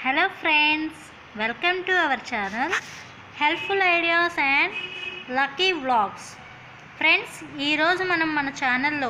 hello friends welcome to our channel helpful ideas and lucky vlogs friends ఈరోజు మనం మన ఛానల్లో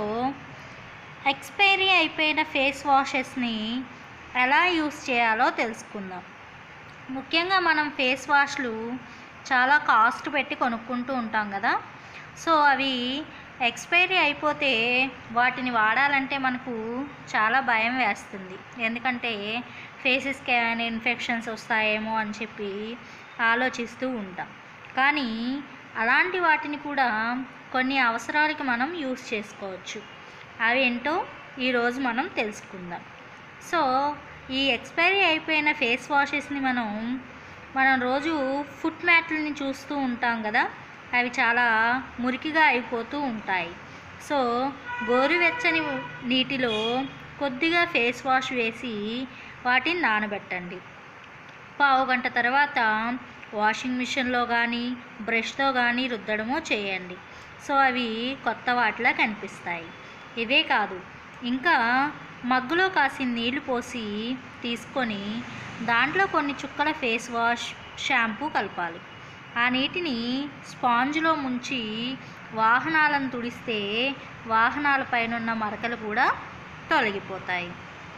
ఎక్స్పైరీ అయిపోయిన ఫేస్ వాషెస్ని ఎలా యూస్ చేయాలో తెలుసుకుందాం ముఖ్యంగా మనం ఫేస్ వాష్లు చాలా కాస్ట్ పెట్టి కొనుక్కుంటూ ఉంటాం కదా సో అవి ఎక్స్పైరీ అయిపోతే వాటిని వాడాలంటే మనకు చాలా భయం వేస్తుంది ఎందుకంటే ఫేసెస్కి ఏమైనా ఇన్ఫెక్షన్స్ వస్తాయేమో అని చెప్పి ఆలోచిస్తూ ఉంటాం కానీ అలాంటి వాటిని కూడా కొన్ని అవసరాలకి మనం యూస్ చేసుకోవచ్చు అవి ఏంటో ఈరోజు మనం తెలుసుకుందాం సో ఈ ఎక్స్పైరీ అయిపోయిన ఫేస్ వాషెస్ని మనం మనం రోజు ఫుట్ మ్యాట్లని చూస్తూ ఉంటాం కదా అవి చాలా మురికిగా అయిపోతూ ఉంటాయి సో గోరువెచ్చని నీటిలో కొద్దిగా ఫేస్ వాష్ వేసి వాటిని నానబెట్టండి పావు గంట తర్వాత వాషింగ్ మిషన్లో కానీ బ్రష్తో కానీ రుద్దడమో చేయండి సో అవి కొత్త వాటిలా కనిపిస్తాయి ఇవే కాదు ఇంకా మగ్గులో కాసిన నీళ్లు పోసి తీసుకొని దాంట్లో కొన్ని చుక్కల ఫేస్ వాష్ షాంపూ కలపాలి ఆ నీటిని స్పాంజ్లో ముంచి వాహనాలను తుడిస్తే వాహనాలపైన ఉన్న మరకలు కూడా తొలగిపోతాయి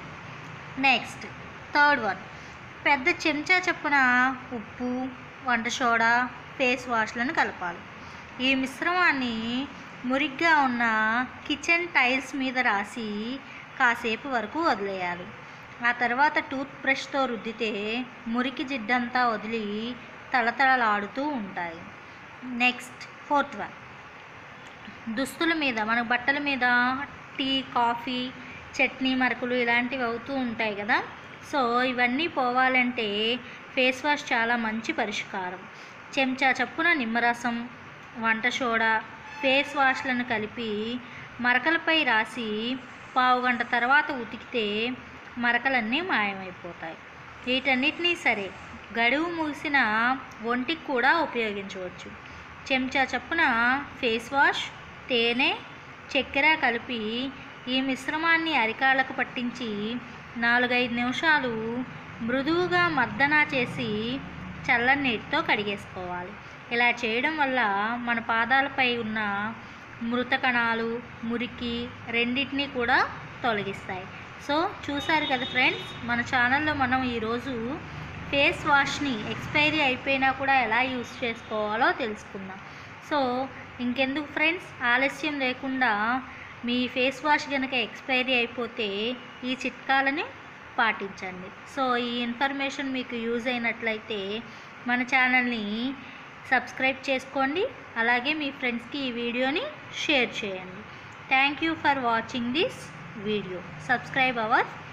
నెక్స్ట్ థర్డ్ వన్ పెద్ద చెంచా చొప్పున ఉప్పు వంట సోడా ఫేస్ వాష్లను కలపాలి ఈ మిశ్రమాన్ని మురిగ్గా ఉన్న కిచెన్ టైల్స్ మీద రాసి కాసేపు వరకు వదిలేయాలి ఆ తర్వాత టూత్ బ్రష్తో రుద్దితే మురికి జిడ్డంతా వదిలి తళతళలాడుతూ ఉంటాయి నెక్స్ట్ ఫోర్త్ వన్ దుస్తుల మీద మన బట్టల మీద టీ కాఫీ చట్నీ మరకలు ఇలాంటివి అవుతూ ఉంటాయి కదా సో ఇవన్నీ పోవాలంటే ఫేస్ వాష్ చాలా మంచి పరిష్కారం చెంచా చప్పున నిమ్మరసం వంట సోడా ఫేస్ వాష్లను కలిపి మరకలపై రాసి పావు గంట తర్వాత ఉతికితే మరకలన్నీ మాయమైపోతాయి వీటన్నిటినీ సరే గడువు ముగిసిన ఒంటికి కూడా ఉపయోగించవచ్చు చెంచా చప్పున ఫేస్ వాష్ తేనె చక్కెర కలిపి ఈ మిశ్రమాన్ని అరికాళ్ళకు పట్టించి నాలుగైదు నిమిషాలు మృదువుగా మర్దన చేసి చల్లని నీటితో కడిగేసుకోవాలి ఇలా చేయడం వల్ల మన పాదాలపై ఉన్న మృత కణాలు మురికి రెండింటినీ కూడా తొలగిస్తాయి సో చూసారు కదా ఫ్రెండ్స్ మన ఛానల్లో మనం ఈరోజు ఫేస్ వాష్ని ఎక్స్పైరీ అయిపోయినా కూడా ఎలా యూస్ చేసుకోవాలో తెలుసుకుందాం సో ఇంకెందుకు ఫ్రెండ్స్ ఆలస్యం లేకుండా మీ ఫేస్ వాష్ కనుక ఎక్స్పైరీ అయిపోతే ఈ చిట్కాలని పాటించండి సో ఈ ఇన్ఫర్మేషన్ మీకు యూజ్ అయినట్లయితే మన ఛానల్ని సబ్స్క్రైబ్ చేసుకోండి అలాగే మీ ఫ్రెండ్స్కి ఈ వీడియోని షేర్ చేయండి thank you for watching this video subscribe hour